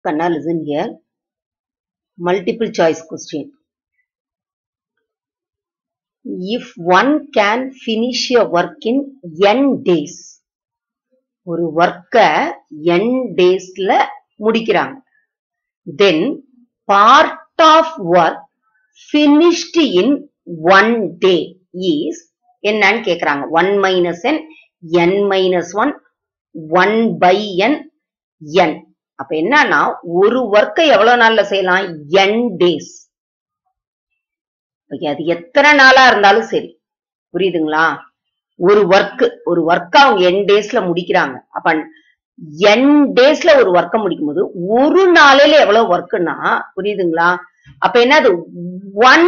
Kanna, listen here. Multiple choice question. If one can finish a work in n days, ஒரு ஒர்க்கை n டேஸ்ல முடிக்கிறாங்க then part of work finished in one day is என்னன்னு கேக்குறாங்க one minus n n minus one one by n n அப்ப என்னன்னா ஒரு ஒர்க்கை எவ்வளவு நாள்ல செய்யலாம் என் டேஸ் அது எத்தனை நாளா இருந்தாலும் சரி புரியுதுங்களா ஒரு ஒர்க் ஒரு ஒர்க் அவங்க என் டேஸ்ல முடிக்கிறாங்க அப்ப என் டேஸ்ல ஒரு ஒர்க்கை முடிக்கும் போது ஒரு நாளையில எவ்வளவு ஒர்க்குன்னா புரியுதுங்களா அப்ப என்னது ஒன்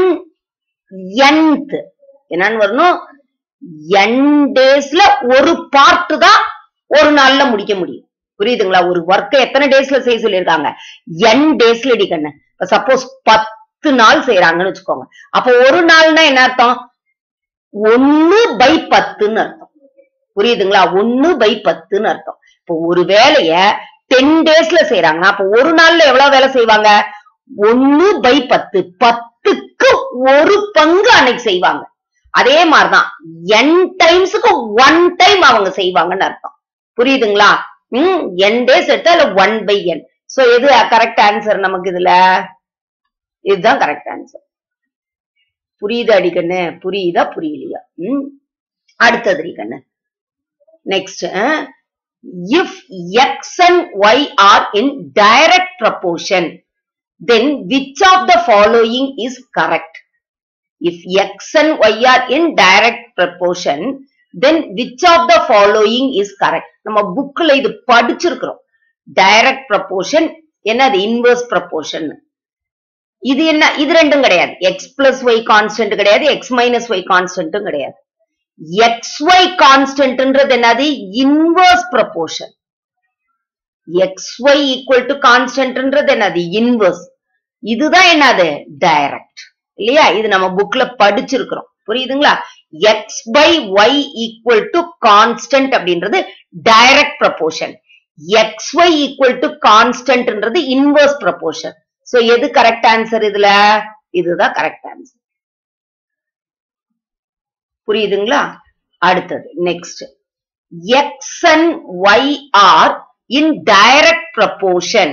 என்த் என்னன்னு வரணும் என் டேஸ்ல ஒரு பார்ட் தான் ஒரு நாள்ல முடிக்க முடியும் புரியுதுங்களா ஒரு ஒர்க்கை எத்தனை டேஸ்ல செய்ய சொல்லியிருக்காங்க என் டேஸ்ல அடிக்கண்ணு இப்ப சப்போஸ் பத்து நாள் செய்யறாங்கன்னு வச்சுக்கோங்க அப்ப ஒரு நாள்னா என்ன அர்த்தம் ஒன்னு பை பத்துன்னு அர்த்தம் புரியுதுங்களா ஒன்னு பை பத்துன்னு அர்த்தம் இப்போ ஒரு வேலைய டென் டேஸ்ல செய்யறாங்கன்னா அப்ப ஒரு நாள்ல எவ்வளவு வேலை செய்வாங்க ஒன்னு பை பத்து பத்துக்கு ஒரு பங்கு அன்னைக்கு செய்வாங்க அதே மாதிரிதான் என் டைம்ஸுக்கு ஒன் டைம் அவங்க செய்வாங்கன்னு அர்த்தம் புரியுதுங்களா ம் என் டேஸ் எடுத்தா இல்ல ஒன் பை என் சோ எது கரெக்ட் ஆன்சர் நமக்கு இதுல இதுதான் கரெக்ட் ஆன்சர் புரியுதா அடிக்கண்ணு புரியுதா புரியலையா ம் அடுத்தது அடிக்கண்ணு next if x and y are in direct proportion then which of the following is correct? If x and y are in direct proportion, then which of the following is correct? நம்ம புக்ல இது படிச்சிருக்கிறோம் direct proportion என்னது inverse proportion இது என்ன இது ரெண்டும் கிடையாது எக்ஸ் பிளஸ் ஒய் கான்ஸ்டன்ட் கிடையாது எக்ஸ் மைனஸ் ஒய் கான்ஸ்டன்ட்டும் கிடையாது எக்ஸ் ஒய் கான்ஸ்டன்ட்ன்றது என்னது inverse proportion x y equal to கான்ஸ்டன்ட்ன்றது என்னது இன்வர்ஸ் இதுதான் என்னது டைரக்ட் இல்லையா இது நம்ம புக்ல படிச்சிருக்கிறோம் புரியுதுங்களா x by y equal to constant அப்படின்றது direct proportion x y equal to கான்ஸ்டன்ட்ன்றது இன்வர்ஸ் ப்ரப்போர்ஷன் சோ எது கரெக்ட் ஆன்சர் இதுல இதுதான் கரெக்ட் ஆன்சர் புரியுதுங்களா அடுத்தது next x and y are in direct proportion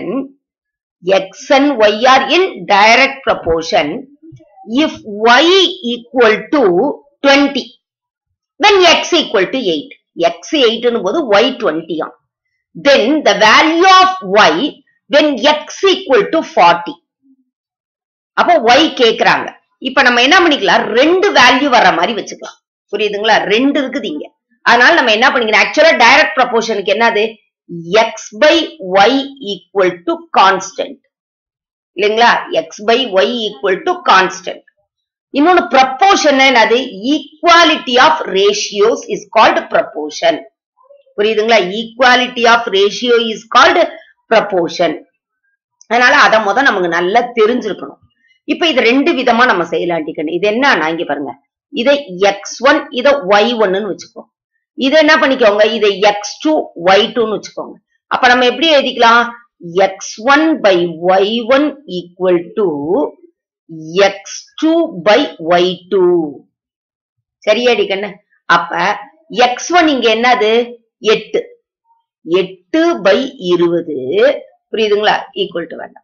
x and y are in direct proportion if y equal to 20 then x equal to 8 x 8 னும் போது y 20 ஆம் then the value of y when x equal to 40 அப்போ y கேக்குறாங்க இப்ப நம்ம என்ன பண்ணிக்கலாம் ரெண்டு வேல்யூ வர்ற மாதிரி வச்சுக்கலாம் புரியுதுங்களா ரெண்டு இருக்குது இங்க அதனால நம்ம என்ன பண்ணிக்கலாம் ஆக்சுவலா டைரக்ட் ப்ரப்போர்ஷனுக்கு என்னது x by y equal to constant இல்லைங்களா x by y equal to constant இன்னொன்னு ப்ரப்போர்ஷன் என்னது equality of ratios is called proportion புரியுதுங்களா equality of ratio is called proportion அதனால அதை முத நமக்கு நல்லா தெரிஞ்சிருக்கணும் இப்ப இது ரெண்டு விதமா நம்ம செய்யலாண்டிக்கணும் இது என்னன்னா இங்க பாருங்க இதை எக்ஸ் ஒன் இதை ஒய் ஒன்னு வச்சுக்கோ இது என்ன பண்ணிக்கோங்க இதை எக்ஸ் டூ ஒய் டூன்னு வச்சுக்கோங்க அப்ப நம்ம எப்படி எழுதிக்கலாம் x one by y one equal to x two by y two சரியாடி கண்ணு அப்ப எக்ஸ் ஒன் இங்க என்னது எட்டு எட்டு பை இருபது புரியுதுங்களா ஈக்குவல் டு வேண்டாம்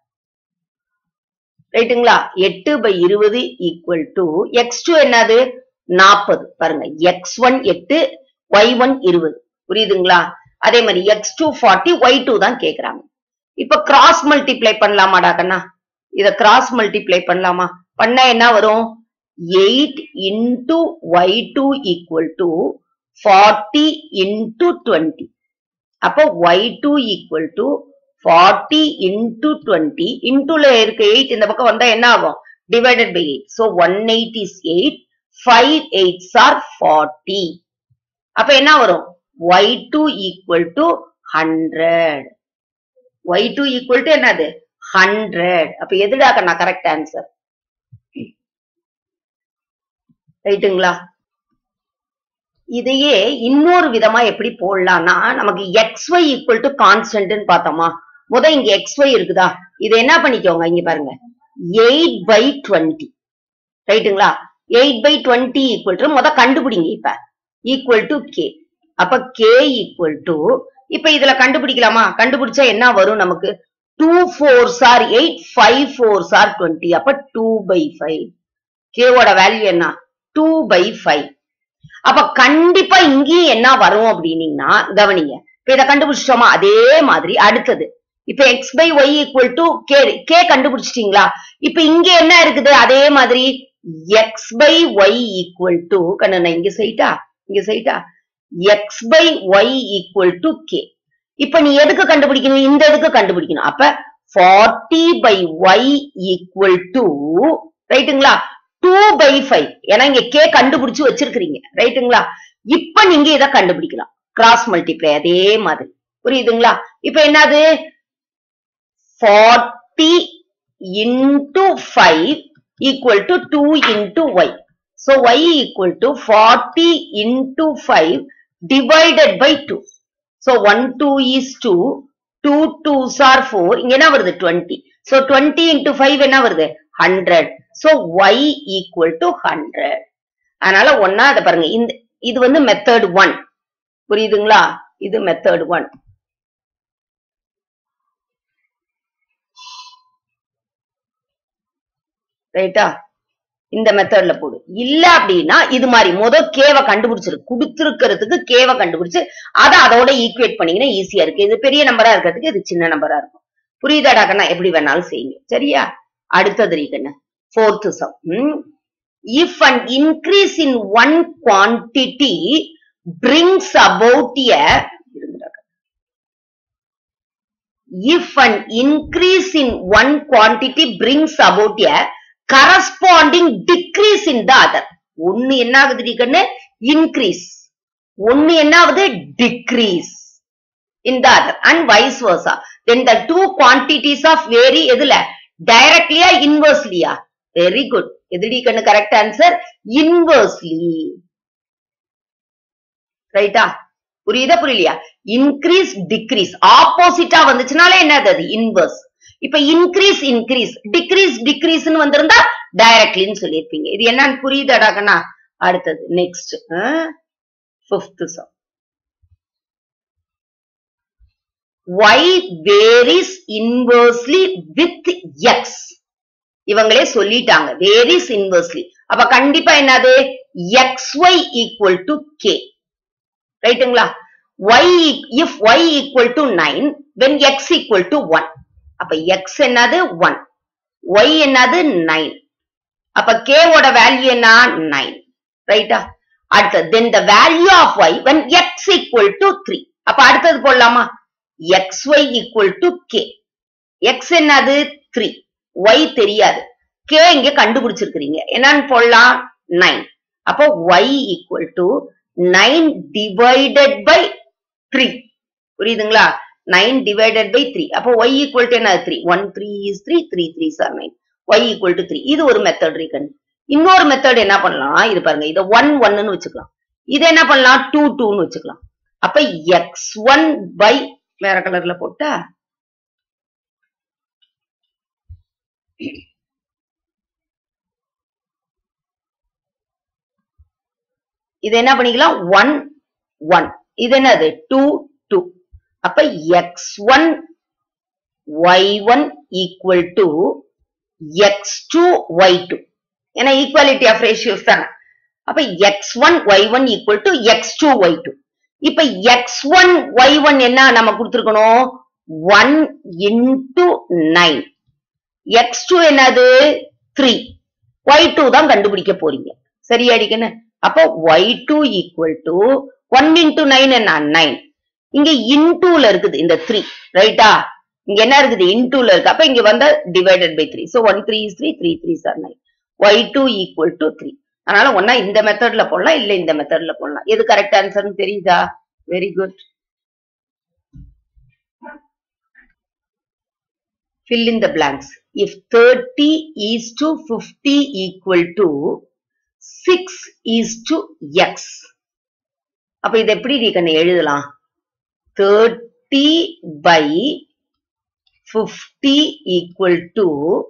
ரைட்டுங்களா எட்டு பை இருபது ஈக்குவல் டு எக்ஸ் டூ என்னது நாற்பது பாருங்க எக்ஸ் ஒன் எட்டு ஒய் ஒன் இருபது புரியுதுங்களா அதே மாதிரி x two forty y two தான் கேக்குறாங்க இப்ப கிராஸ் மல்டிப்ளை பண்ணலாமாடா கண்ணா இத கிராஸ் மல்டிப்ளை பண்ணலாமா பண்ணா என்ன வரும் eight into y two equal to forty into twenty அப்போ y two equal to forty into twenty இன்டுல இருக்க எயிட் இந்த பக்கம் வந்தா என்ன ஆகும் divided by eight so one eight is eight five eights are forty அப்ப என்ன வரும் y two equal to hundred y two equal to என்னது ஹண்ட்ரட் அப்ப எதுடாக்க நான் கரெக்ட் ஆன்சர் ரைட்டுங்களா இதையே இன்னொரு விதமா எப்படி போடலாம்னா நமக்கு எக்ஸ் ஒய் ஈக்குவல் டு கான்ஸ்டன்ட்னு பார்த்தோமா முத இங்க எக்ஸ் ஒய் இருக்குதா இதை என்ன பண்ணிக்கோங்க இங்க பாருங்க எயிட் பை டுவெண்ட்டி ரைட்டுங்களா eight by twenty equal to முத கண்டுபிடிங்க இப்ப ஈக்குவல் டு கே அப்ப கே ஈக்குவல் டு இப்ப இதுல கண்டுபிடிக்கலாமா கண்டுபிடிச்சா என்ன வரும் நமக்கு டூ ஃபோர் சார் எயிட் ஃபைவ் ஃபோர் சார் டுவெண்ட்டி அப்ப டூ பை ஃபைவ் கேவோட வேல்யூ என்ன டூ பை ஃபைவ் அப்ப கண்டிப்பா இங்கேயும் என்ன வரும் அப்படின்னீங்கன்னா கவனிங்க இப்ப இதை கண்டுபிடிச்சிட்டோமா அதே மாதிரி அடுத்தது இப்ப x by y equal to k k கண்டுபிடிச்சிட்டீங்களா இப்ப இங்க என்ன இருக்குது அதே மாதிரி x by y equal to கண்ணு இங்க சைட்டா இங்க சைட்டா x by y equal to k இப்ப நீ எதுக்கு கண்டுபிடிக்கணும் இந்த இதுக்கு கண்டுபிடிக்கணும் அப்ப forty by y equal to ரைட்டுங்களா டூ பை ஃபைவ் ஏன்னா இங்க கே கண்டுபிடிச்சு வச்சிருக்கிறீங்க ரைட்டுங்களா இப்ப நீங்க இதை கண்டுபிடிக்கலாம் கிராஸ் மல்டிப்ளை அதே மாதிரி புரியுதுங்களா இப்ப என்னது forty into five equal to two into y so y equal to forty into five divided by two so one two is two two twos are four இங்க என்ன வருது twenty so twenty into five என்ன வருது hundred so y equal to hundred அதனால ஒன்னா அதை பாருங்க இந்த இது வந்து மெத்தட் ஒன் புரியுதுங்களா இது மெத்தட் ஒன் ரைட்டா இந்த மெத்தட்ல போடு இல்ல அப்படின்னா இது மாதிரி முத கேவை கண்டுபிடிச்சிரு கொடுத்திருக்கிறதுக்கு கேவை கண்டுபிடிச்சு அதை அதோட ஈக்குவேட் பண்ணீங்கன்னா ஈஸியா இருக்கு இது பெரிய நம்பரா இருக்கிறதுக்கு இது சின்ன நம்பரா இருக்கும் புரியுதாடா கண்ணா எப்படி வேணாலும் செய்யுங்க சரியா அடுத்தது ரீகண்ணா fourth sum if an increase in one quantity brings about a if an increase in one quantity brings about a corresponding decrease in the other ஒன்னு என்ன ஆகுது கண்ணு இன்க்ரீஸ் ஒன்னு என்ன ஆகுது decrease in the other and vice versa then the two quantities of vary எதுல directly ஆ inversely ஆ very good எதுடி கண்ணு correct answer inversely ரைட்டா புரியுதா புரியலையா இன்க்ரீஸ் டிக்ரீஸ் ஆப்போசிட்டா வந்துச்சுனாலே என்னது அது இன்வர்ஸ் இப்ப இன்க்ரீஸ் இன்க்ரீஸ் டிக்ரீஸ் டிக்ரீஸ்னு வந்திருந்தா டைரக்ட்லின்னு சொல்லியிருப்பீங்க இது என்னன்னு புரியுதாடா கண்ணா அடுத்தது next fifth sum y varies inversely with x இவங்களே சொல்லிட்டாங்க வேரிஸ் இன்வெர்ஸ்லி அப்ப கண்டிப்பா என்னது xy ஈக்குவல் டு கே ரைட்டுங்களா y if y equal to 9 when x equal to 1 அப்ப x என்னது 1 y என்னது 9 அப்ப k ஓட வேல்யூ என்ன 9 ரைட்டா அடுத்தது then the value of y when x equal to 3 அப்ப அடுத்தது போடலாமா xy equal to k x என்னது 3 y தெரியாது k இங்க கண்டுபிடிச்சிருக்கிறீங்க என்னன்னு போடலாம் 9 அப்போ y equal to 9 divided by 3 புரியுதுங்களா 9 divided by 3 அப்போ y equal to என்ன 3 1 3 is 3 3 3 are 9 y equal to 3 இது ஒரு மெத்தட் இருக்கு இன்னொரு மெத்தட் என்ன பண்ணலாம் இது பாருங்க இத 1 1 ன்னு வச்சுக்கலாம் இது என்ன பண்ணலாம் 2 2 ன்னு வச்சுக்கலாம் அப்ப x1 by வேற கலர்ல போட்டா இது என்ன பண்ணிக்கலாம் ஒன் ஒன் இது என்னது டூ டூ அப்ப x one y one equal to x two y two ஏன்னா ஈக்குவாலிட்டி ஆஃப் ரேஷியோஸ் தானே அப்ப x one y one equal to x two y two இப்ப எக்ஸ் ஒன் ஒய் ஒன் என்ன நம்ம கொடுத்துருக்கணும் one into nine x two என்னது three y two தான் கண்டுபிடிக்க போறீங்க சரியா அடிக்கணும் அப்போ y two equal to one into nine என்ன நைன் இங்க இன்டூல இருக்குது இந்த த்ரீ ரைட்டா இங்க என்ன இருக்குது இன்டூல இருக்கு அப்ப இங்க வந்தா divided by three so one three is three three three சார் nine y two equal to three அதனால ஒன்னா இந்த மெத்தட்ல போடலாம் இல்ல இந்த மெத்தட்ல போடலாம் எது கரெக்ட் ஆன்சர்னு தெரியுதா very good fill in the blanks if 30 is to 50 equal to 6 is to x அப்ப இது எப்படி நீ கண்ணு எழுதலாம் 30 by 50 equal to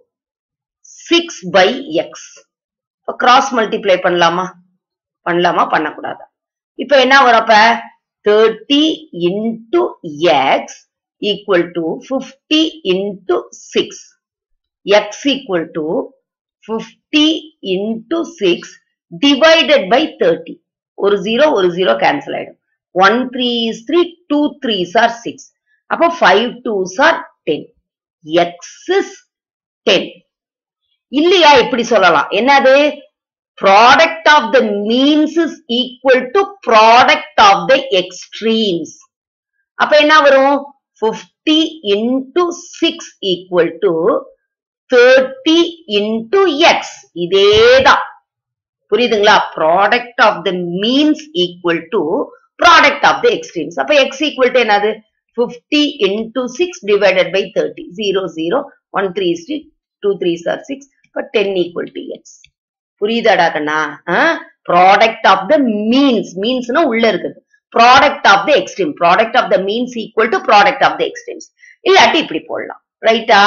6 by x. இப்ப cross multiply பண்ணலாமா பண்ணலாமா பண்ணக்கூடாதா இப்ப என்ன வரும் அப்ப 30 into x equal to 50 into 6 x equal to 50 into 6 divided by 30 ஒரு 0 ஒரு 0 cancel ஆயிடும் 1 3 is 3 2 3s are 6 அப்போ 5 2s are 10 x is 10 இல்லையா இப்படி சொல்லலாம் என்னது product of the means is equal to product of the extremes அப்ப என்ன வரும் 50 into six equal to thirty into x இதேதான் புரியுதுங்களா product of the means equal to product of the extremes அப்ப எக்ஸ் ஈக்குவல் டு என்னது 50 into 6 divided by 30. 0, 0, 1, 3 is 3, 2, 3s are 6, but 10 equal to x. புரியுதாடா கண்ணா product of the means மீன்ஸ்னா உள்ள இருக்குது product of the extreme product of the means equal to product of the extremes இல்லாட்டி இப்படி போடலாம் ரைட்டா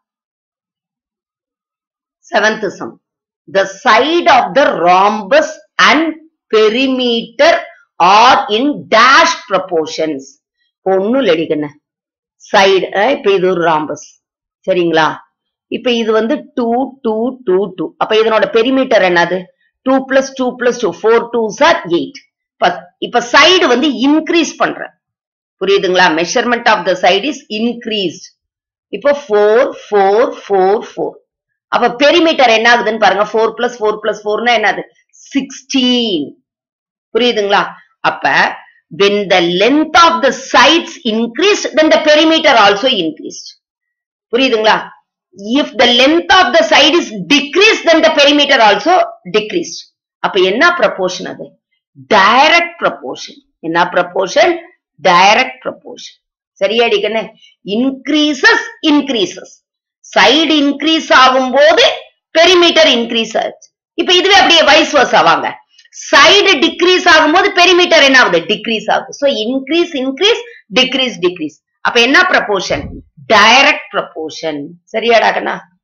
seventh sum the side of the rhombus and perimeter are in dash proportions ஒன்னும் இல்லடி கண்ணு சைடு இப்ப இது ஒரு ராம்பஸ் சரிங்களா இப்ப இது வந்து டூ டூ டூ டூ அப்ப இதனோட பெரிமீட்டர் என்னது two plus two plus two four two சார் எயிட் இப்ப சைடு வந்து இன்க்ரீஸ் பண்றேன் புரியுதுங்களா measurement of the side is increased இப்போ ஃபோர் ஃபோர் ஃபோர் ஃபோர் அப்ப பெரிமீட்டர் என்ன ஆகுதுன்னு பாருங்க ஃபோர் பிளஸ் ஃபோர் பிளஸ் ஃபோர்னா என்னது சிக்ஸ்டீன் புரியுதுங்களா அப்ப when the length of the sides increased then the perimeter also increased புரியுதுங்களா if the length of the side is decreased then the perimeter also decreased அப்ப என்ன proportion அது direct proportion என்ன proportion direct proportion சரியாடி கண்ணு increases increases side increase ஆகும்போது perimeter increase ஆச்சு இப்ப இதுவே அப்படியே வைஸ் வர்ஸ் ஆவாங்க சைடு டிக்ரீஸ் ஆகும்போது பெரிமீட்டர் என்ன ஆகுது டிக்ரீஸ் ஆகுது so increase increase decrease decrease அப்ப என்ன ப்ரப்போர்ஷன் டைரக்ட் ப்ரப்போர்ஷன் சரியாடா கண்ணா